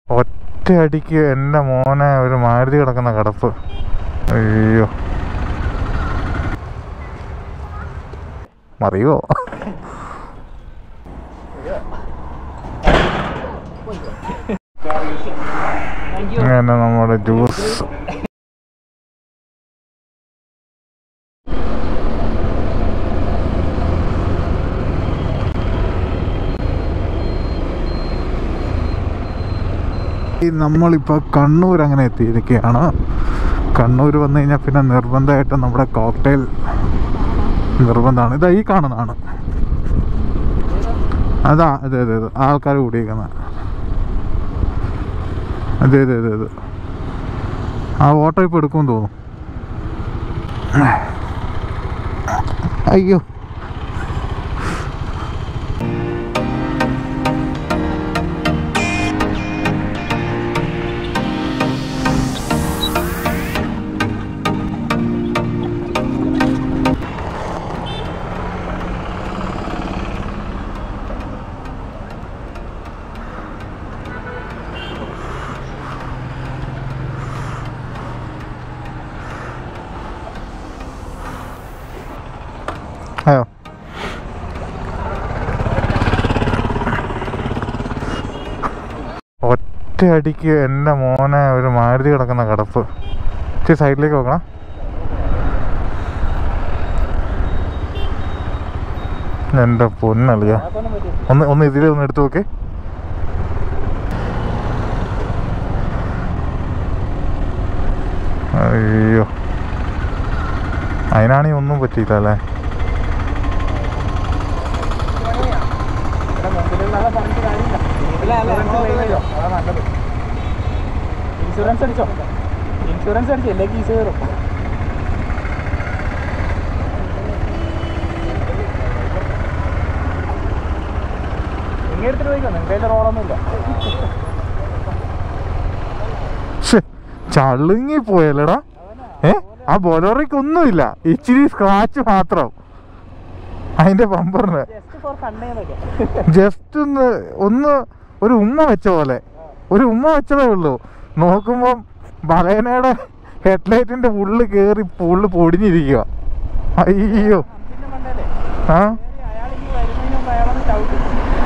ഒറ്റയടിക്ക് എൻ്റെ മോനെ ഒരു മാരുതി കിടക്കുന്ന കിടപ്പ് അയ്യോ മറിയോ അങ്ങനെ നമ്മുടെ ജ്യൂസ് ഈ നമ്മളിപ്പോൾ കണ്ണൂർ അങ്ങനെ എത്തിയിരിക്കുകയാണ് കണ്ണൂർ വന്നു കഴിഞ്ഞാൽ പിന്നെ നിർബന്ധമായിട്ടും നമ്മുടെ കോക്ടെയിൽ നിർബന്ധമാണ് ഇതാ ഈ കാണുന്നതാണ് അതാ അതെ അതെ അതെ ആൾക്കാർ കൂടിയിരിക്കുന്നത് അതെ അതെ അതെ അതെ ആ ഓട്ടോ ഇപ്പോൾ എടുക്കുമെന്ന് തോന്നുന്നു അയ്യോ അയ്യോ ഒറ്റയടിക്ക് എൻ്റെ മോനെ ഒരു മാരുതി കിടക്കുന്ന കിടപ്പ് ഇച്ചിരി സൈഡിലേക്ക് നോക്കണം എൻ്റെ പൊന്നളിയ ഒന്ന് ഒന്ന് ഇതിലേ ഒന്ന് എടുത്തു നോക്കേ അയ്യോ അതിനാണെങ്കിൽ ഒന്നും പറ്റിയില്ല അല്ലേ ഇൻഷുറൻസ് അടിച്ചോ ഇൻഷുറൻസ് അടിച്ചോ ഇല്ലേ കീസ് കയറും നിങ്ങൾ എടുത്തിട്ട് പോയിക്കോ നിങ്ങൾക്ക് അതിന്റെ റോഡൊന്നുമില്ല ശ്ശെ, ചളുങ്ങി പോയല്ലടാ ഏ ആ ബൊലോറയ്ക്ക് ഒന്നുമില്ല ഇച്ചിരി സ്ക്രാച്ച് മാത്രം അതിന്റെ ബമ്പറിന് ജസ്റ്റ് ഫോർ കണ്ണേന്നൊക്കെ ജസ്റ്റ് ഒന്ന് ഒന്ന് ഒരു ഉമ്മ വെച്ച പോലെ ഒരു ഉമ്മ വെച്ചതേ ഉള്ളൂ നോക്കുമ്പം ബലേനയുടെ ഹെഡ്ലൈറ്റിന്റെ ഉള്ളു കയറി ഉള്ളു പൊടിഞ്ഞിരിക്കുക അയ്യോ പിന്നെ മണ്ടല്ലേ ആ അയാൾ ഈ വരുന്നതിന് മുമ്പ് അയാളൊന്ന് ചവിട്ടി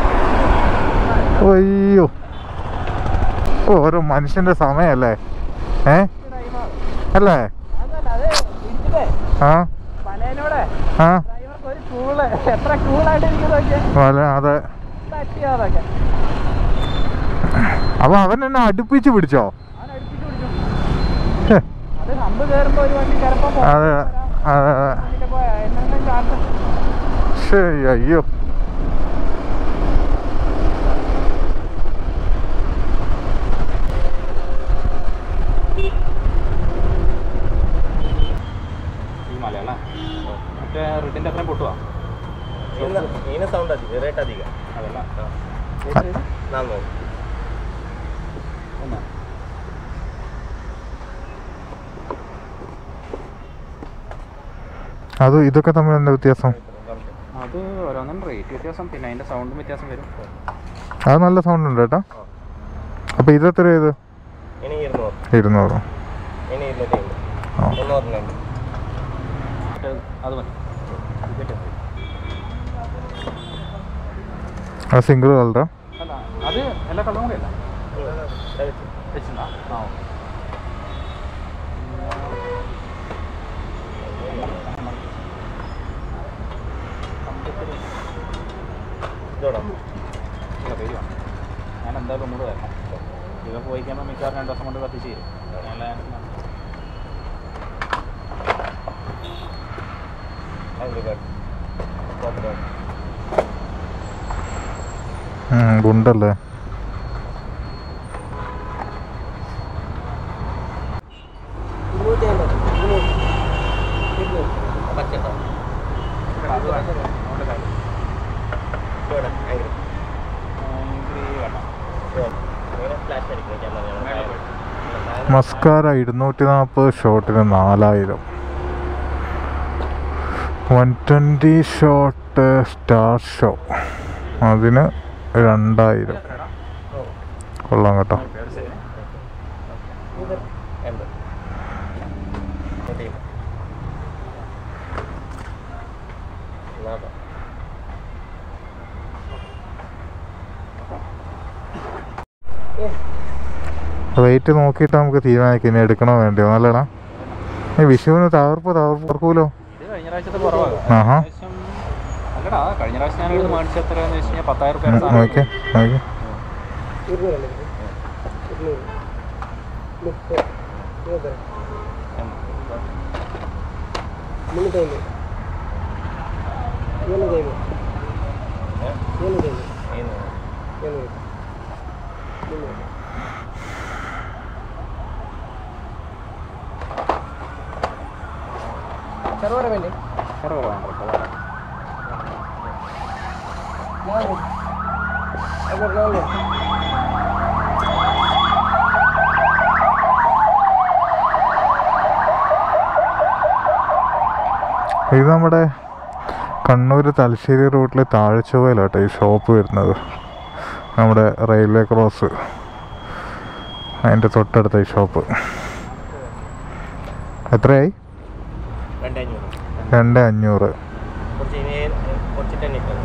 അയ്യോ ഓരോ മനുഷ്യന്റെ സമയല്ലേ ഏ ടൈമാണ് അല്ലേ അതല്ല അത് ഇടിച്ചിട്ടേ ആ പലേനോടെ ആ ഡ്രൈവർക്ക് ഒരു കൂള് എത്ര കൂളായിട്ട് ഇരിക്കുന്നതൊക്കെ അതെ അതെ തട്ടിയാതൊക്കെ അപ്പൊ അവൻ എന്നെ അടുപ്പിച്ച് പിടിച്ചോ അവൻ അടുപ്പിച്ച് പിടിച്ചു ഛെ, അത് ഹമ്പ് കയറുമ്പോ ഒരു വണ്ടി ചിലപ്പോ അതെ അതെ അതെ പോയാ എന്തെങ്കിലും ചാർട്ട് ശ്ശേ, അയ്യോ ഈ മലയാള മറ്റേ റിഡിന്റെ അത്രയും പൊട്ടുവാ ಮೀನು ಸೌಂಡ್ ಅದಿ ರೇಟ್ ಅದೀಗ അതല്ല ನಾನು ഒന്നാ അത് ഇതൊക്കെ തമ്മിൽ എന്താ വ്യത്യാസം അത് ഓരോന്നും റേറ്റ് വ്യത്യാസം പിന്നെ അതിന്റെ സൗണ്ടും വ്യത്യാസം വരും അത് നല്ല സൗണ്ട് ഉണ്ട് കേട്ടോ അപ്പൊ ഇതെത്ര ഇത് ಇನಿ ಇರ್ನೂರು ഇരുന്നൂറ് ಇನಿ ಇರ್ನೂರು ആ. ಮುನ್ನೂರು മറ്റേ അത് മതി ഇതൊക്കെ മതി. അത് സിംഗിൾ കളറാ അല്ല അത് എല്ലാ കളറും കൂടി അല്ല വെച്ചിട്ടുണ്ടാ ആ ഓക്കെ ഇല്ല, പേര് വേണം. ഞാൻ എന്തായാലും ഒന്നുകൂടെ വരണം ഇവ പോയി കഴിയുമ്പോൾ മിക്കവാറും രണ്ട് ദിവസം കൊണ്ട് കത്തിച്ച് തരും അങ്ങനെയുള്ള ഞാൻ- ഉം, ഗുണ്ടല്ലേ അത് വേണ്ട. അതുകൊണ്ട് കാര്യം. ഭയങ്കര വേണ്ട. മേലെ പോയിട്ട്. മസ്കാര ഇരുന്നൂറ്റി നാൽപ്പത് ഷോട്ടിന് നാലായിരം one twenty shot star show അതിന് രണ്ടായിരം കൊള്ളാം കേട്ടോ പേര് വെയിറ്റ് നോക്കിയിട്ട് നമുക്ക് തീരുമാനിക്കാം ഇനി എടുക്കണോ വേണ്ടയോ നല്ലടാ ഈ വിഷുവിന് തകർപ്പ് തകർപ്പ് തകർക്കൂലോ ഇത് കഴിഞ്ഞ പ്രാവശ്യത്തെ കുറവാണ് ആഹാ. പ്രാവശ്യം അല്ലടാ കഴിഞ്ഞ പ്രാവശ്യം ഞാൻ ഇത് മേടിച്ച എത്രയാന്ന് വെച്ച് കഴിഞ്ഞാൽ പത്തായിരം റുപ്യ നോക്കിയേ നോക്കിയേ ಏನು ഇത് നമ്മുടെ കണ്ണൂർ തലശ്ശേരി റൂട്ടിലെ താഴ്ചവയിലാട്ടോ ഈ ഷോപ്പ് വരുന്നത് നമ്മുടെ റെയിൽവേ ക്രോസ് അതിൻ്റെ തൊട്ടടുത്ത ഈ ഷോപ്പ് എത്രയായി രണ്ടഞ്ഞൂറ് രണ്ട് അഞ്ഞൂറ് കുറച്ച് ഇനി കുറച്ചിട്ട് തന്നെ ഇട്ടത്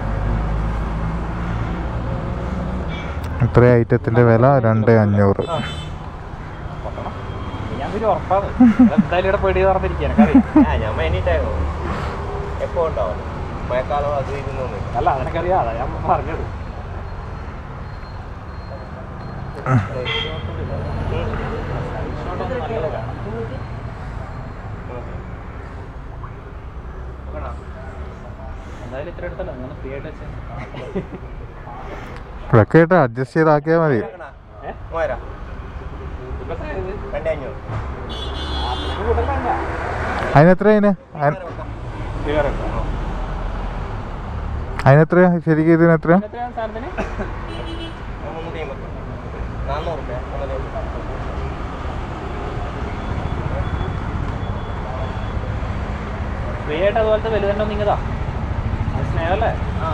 ഇത്ര ഐറ്റത്തിൻ്റെ വില രണ്ട് അഞ്ഞൂറ് ഞാൻ ഒരു ഉറപ്പാണ് എന്തായാലും ഇവിടെ പേടി പറഞ്ഞിരിക്കാൻ എനിക്കറിയാം ആ ഞാൻ എനി ടൈം എപ്പോൾ ഉണ്ടാവും മഴക്കാലം അത് ഇരുന്നൊന്നും അല്ല അതിനൊക്കറിയാം അതാ ഞാൻ പറഞ്ഞത് എന്തായാലും ഇത്ര അടുത്തല്ല അങ്ങനെ ഫ്രീ ആയിട്ട് വെച്ചാൽ ഇതൊക്കെ ആയിട്ട് അഡ്ജസ്റ്റ് ചെയ്താക്കിയാൽ മതി മൂവായിരം രണ്ടഞ്ഞൂറ് അതിനെത്ര അതിന് അയിന്- അതിനെത്ര ശരിക്കും ഇതിനെത്ര സാധനത്തിന് മുന്നൂറ്റി അമ്പത്തി നാന്നൂറ് റുപ്യ ഫ്രീ ആയിട്ട് അതുപോലത്തെ വലുതെണ്ണ നിങ്ങതാ സ്നേഹല്ലേ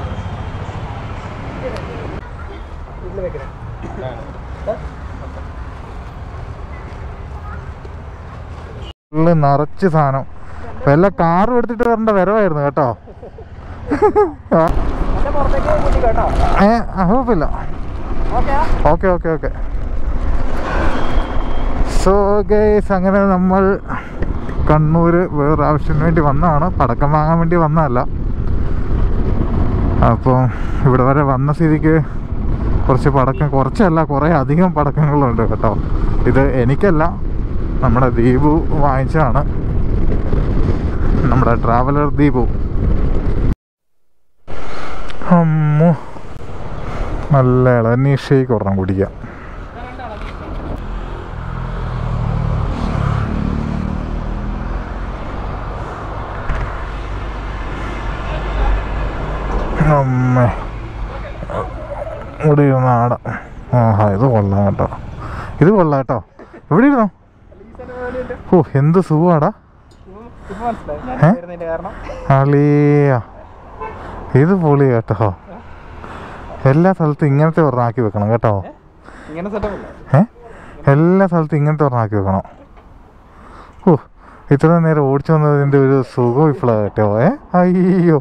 ഫുള്ള് നിറച്ച് സാധനം വല്ല കാറും എടുത്തിട്ട് വരേണ്ട വരവായിരുന്നു കേട്ടോ ഏ ആ, കുഴപ്പമില്ല okay okay okay so guys അങ്ങനെ നമ്മൾ കണ്ണൂർ വേറൊരു ആവശ്യത്തിന് വേണ്ടി വന്നതാണ് പടക്കം വാങ്ങാൻ വേണ്ടി വന്നതല്ല അപ്പോൾ ഇവിടെ വരെ വന്ന സ്ഥിതിക്ക് കുറച്ച് പടക്കം കുറച്ചല്ല കുറേ അധികം പടക്കങ്ങളുണ്ട് കേട്ടോ ഇത് എനിക്കല്ല നമ്മുടെ ദീപു വാങ്ങിച്ചതാണ് നമ്മുടെ ട്രാവലർ ദീപു അമ്മോ നല്ല ഇളനീ ഷേക്ക് ഒരെണ്ണം കുടിക്കാം അമ്മേ ഇവിടെ ഇരുന്ന് ആടാം ആഹാ ഇത് കൊള്ളാം കേട്ടോ ഇത് കൊള്ളാം കേട്ടോ ഇവിടെ ഇരുന്നോ ഓ എന്ത് സുഖമാടാ ഏ? കാരണം അളിയ ഇത് പൊളി കേട്ടോ എല്ലാ സ്ഥലത്തും ഇങ്ങനത്തെ ഒരെണ്ണം ആക്കി വെക്കണം കേട്ടോ ഇങ്ങനെ സെറ്റപ്പ് ഇല്ല ഏ എല്ലാ സ്ഥലത്തും ഇങ്ങനത്തെ ഒരെണ്ണം ആക്കി വെക്കണം ഓ ഇത്ര നേരം ഓടിച്ചു വന്നതിൻ്റെ ഒരു സുഖം ഇപ്പോഴാണ് കേട്ടോ ഏ അയ്യോ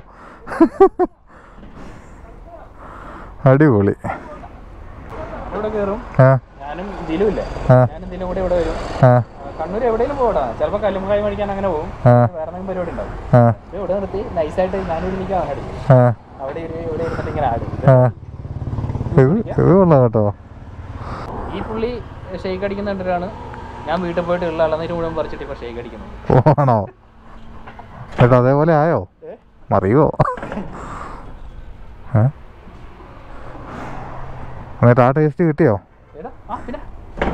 അടിപൊളി ഇവിടെ കയറും ആ ഞാനും ഇതിലും ഇല്ലേ ആ ഞാനും ഇതിലും കൂടെ ഇവിടെ വരും ആ കണ്ണൂർ എവിടെയും പോകടാ ചിലപ്പോൾ കല്ലുമുക്കായി മേടിക്കാൻ അങ്ങനെ പോകും ആ വേറെ എന്തെങ്കിലും പരിപാടി ഉണ്ടാവും ആ ഇത് ഇവിടെ നിർത്തി നൈസായിട്ട് ഞാനിവിടെ എനിക്ക് ആടി ആ അവിടെ ഇരു- ഇവിടെ ഇരുന്നിട്ട് ഇങ്ങനെ ആടും ആ ഇത് ഇത് കൊള്ളാം കേട്ടോ ഈ പുള്ളി ഷെയ്ക്ക് അടിക്കുന്ന കണ്ടിട്ടാണ് ഞാൻ വീട്ടിൽ പോയിട്ട് ഉള്ള ഇളനീര് മുഴുവൻ പറിച്ചിട്ട് ഇപ്പോൾ ഷെയ്ക്ക് അടിക്കുന്നത് പോണോ ചേട്ടാ അതേപോലെ ആയോ മറിയോ ഏ എന്നിട്ട് ആ ടേസ്റ്റ് കിട്ടിയോ എടാ ആ പിന്നെ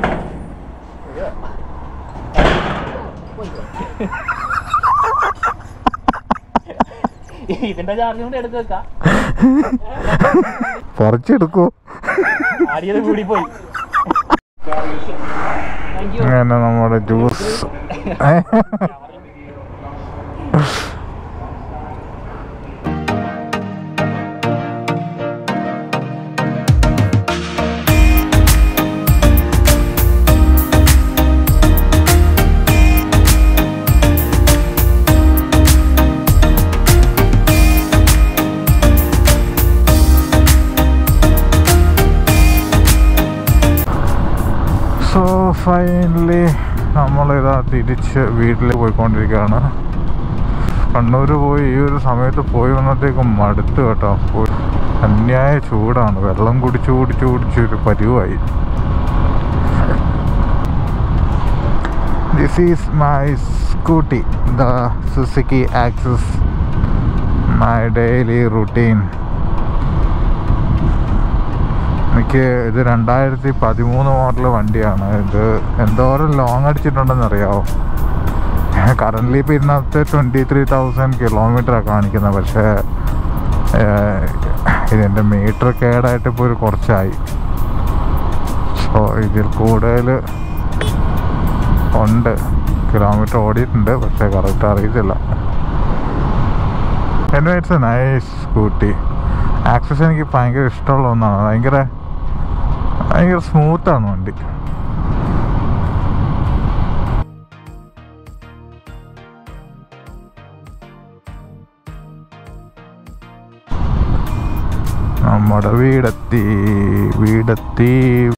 ഇതിന്റെ ചാർജ് കൊണ്ട് എടുത്ത് വെക്കാം പറിച്ചെടുക്കൂ ആടിയത് കൂടി പോയി താങ്ക് യു അങ്ങനെ നമ്മുടെ ജ്യൂസ് ഫൈനലി നമ്മളിതാ തിരിച്ച് വീട്ടിൽ പോയിക്കൊണ്ടിരിക്കുകയാണ് കണ്ണൂർ പോയി ഈ ഒരു സമയത്ത് പോയി വന്നത്തേക്കും മടുത്തു കേട്ടോ പോയി അന്യായ ചൂടാണ് വെള്ളം കുടിച്ച് കുടിച്ച് കുടിച്ച് ഒരു പരുവായി this is my scooty the Suzuki Access my daily routine എനിക്ക് ഇത് രണ്ടായിരത്തി പതിമൂന്ന് മോഡൽ വണ്ടിയാണ് ഇത് എന്തോരം ലോങ് അടിച്ചിട്ടുണ്ടെന്ന് അറിയാമോ കറൻ്റ്ലി ഇപ്പോൾ ഇതിനകത്ത് ട്വൻറ്റി ത്രീ തൗസൻഡ് കിലോമീറ്ററാണ് കാണിക്കുന്നത് പക്ഷേ ഏഹ്, ഇതിൻ്റെ മീറ്റർ കേടായിട്ട് ഇപ്പോൾ ഒരു കുറച്ചായി സോ ഇതിൽ കൂടുതൽ ഉണ്ട് കിലോമീറ്റർ ഓടിയിട്ടുണ്ട് പക്ഷേ കറക്റ്റ് അറിയത്തില്ല എന്നെ it's a nice scooty Access എനിക്ക് ഭയങ്കര ഇഷ്ടമുള്ള ഒന്നാണ് ഭയങ്കര ഭയങ്കര സ്മൂത്താണ് വണ്ടി നമ്മുടെ വീടെത്തി വീടെത്തി